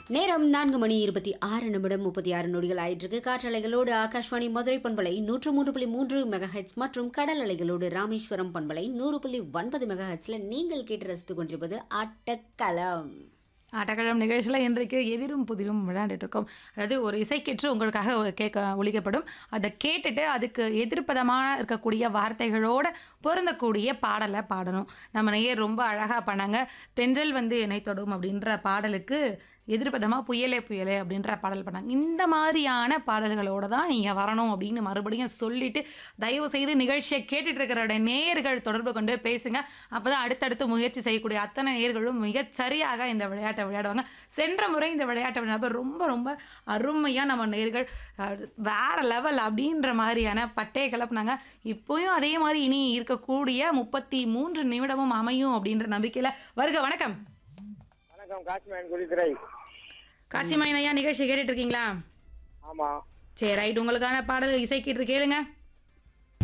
நேரம் நான்கு மணி இருபத்தி ஆறு நிமிடம் முப்பத்தி ஆறு நொடிகள் ஆயிட்டிருக்கு காற்றலைகளோடு ஆகாஷ்வாணி மதுரை பண்பலை நூற்று மூன்று புள்ளி மூன்று மெகாஹெட்ஸ் மற்றும் கடல் அலைகளோடு ராமேஸ்வரம் பண்பலை நூறு புள்ளி ஒன்பது மெகாஹெட்ஸில் நீங்கள் கேட்டு ரசித்துக் கொண்டிருப்பது அட்டக்கலம் ஆட்டக்கிழம் நிகழ்ச்சியில் இன்றைக்கு எதிரும் புதிரும் விளையாண்டுட்டு இருக்கோம் அதாவது ஒரு இசைக்கேற்று உங்களுக்காக ஒரு கேட்க ஒழிக்கப்படும் அதை கேட்டுட்டு அதுக்கு எதிர்ப்பதமாக இருக்கக்கூடிய வார்த்தைகளோட பொருந்தக்கூடிய பாடலை பாடணும் நம்ம நேயர் ரொம்ப அழகாக பண்ணாங்க தென்றல் வந்து என்னை தொடும் அப்படின்ற பாடலுக்கு எதிர்ப்பதமாக புயலே புயலே அப்படின்ற பாடல் பண்ணாங்க இந்த மாதிரியான பாடல்களோட தான் நீங்கள் வரணும் அப்படின்னு மறுபடியும் சொல்லிட்டு தயவு செய்து நிகழ்ச்சியை கேட்டுட்டு இருக்கிற நேயர்கள் தொடர்பு கொண்டு பேசுங்க அப்போ தான் அடுத்தடுத்து முயற்சி செய்யக்கூடிய அத்தனை நேயர்களும் மிகச் சரியாக இந்த விளையாட்டை விளையாடுவாங்க சென்ற முறை இந்த விளையாட்டை விளையாட ரொம்ப ரொம்ப அருமையாக நம்ம நேர்கள் அஹ், வேற லெவல் அப்படின்ற மாதிரியான பட்டையை கிளப்புனாங்க இப்போயும் அதே மாதிரி இனி இருக்கக்கூடிய முப்பத்தி மூன்று நிமிடமும் அமையும் அப்படின்ற நம்பிக்கையில் வருக வணக்கம் வணக்கம் காஷ்மீர் குளித்துறை காசிமாயின் ஐயா நிகழ்ச்சி கேட்டுட்டு இருக்கீங்களா ஆமா சரி ரைட் உங்களுக்கான பாடல் இசை கேட்டு கேளுங்க